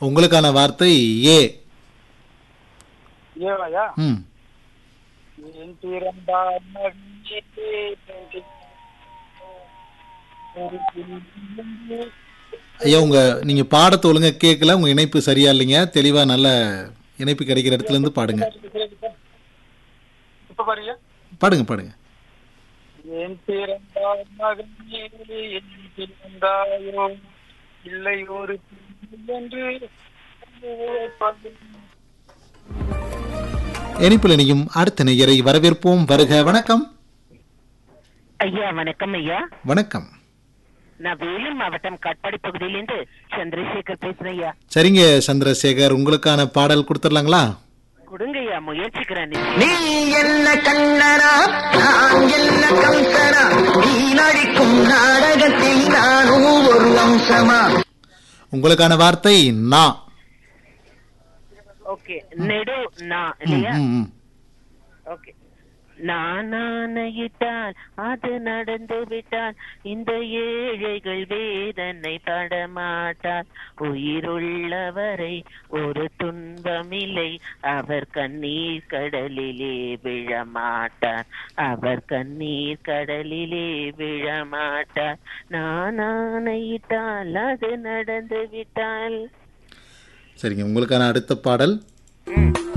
உங்களுக்கான வார்த்தை ஏ ஏவாயா ம் என் பிறந்தார் மகிழ்ச்சியே ஒரு பிள்ளை. ஐயா உங்க நீங்க பாடத்தை ஒழுங்கா கேட்கல உங்க இணைப்பு சரியா இல்லைங்க தெளிவா நல்ல இணைப்பு கிடைக்கிற இடத்துல இருந்து பாடுங்க இப்ப பாருங்க பாடுங்க பாடுங்க என் பிறந்தார் மகனே என் பிறந்தாயோ இல்லை ஒரு பிள்ளை என்று இணைப்பில் இணையும் அடுத்த நேயரை வரவேற்போம் வருக வணக்கம் ஐயா வணக்கம் ஐயா வணக்கம் நான் வேலூர் மாவட்டம் காட்பாடி பகுதியிலிருந்து சந்திரசேகர் பேசுறேன் ஐயா சரிங்க சந்திரசேகர் உங்களுக்கான பாடல் கொடுத்துடலாங்களா கொடுங்க ஐயா முயற்சிக்கிறேன் நீ என்ன கண்ணனா நான் என்ன கம்சனா நீ நடிக்கும் நாடகத்தில் நானும் ஒரு அம்சமா உங்களுக்கான வார்த்தை நா ஓகே நெடு நான் ம், இல்லையா ம், ம். ஓகே நான் ஆணையிட்டால் அது நடந்து விட்டால் இந்த ஏழைகள் வேதனை படமாட்டார் உயிருள்ளவரை ஒரு துன்பமில்லை அவர் கண்ணீர் கடலிலே விழமாட்டார் அவர் கண்ணீர் கடலிலே விழமாட்டார் நான் ஆணையிட்டால் அது நடந்து விட்டால் சரிங்க உங்களுக்கான அடுத்த பாடல்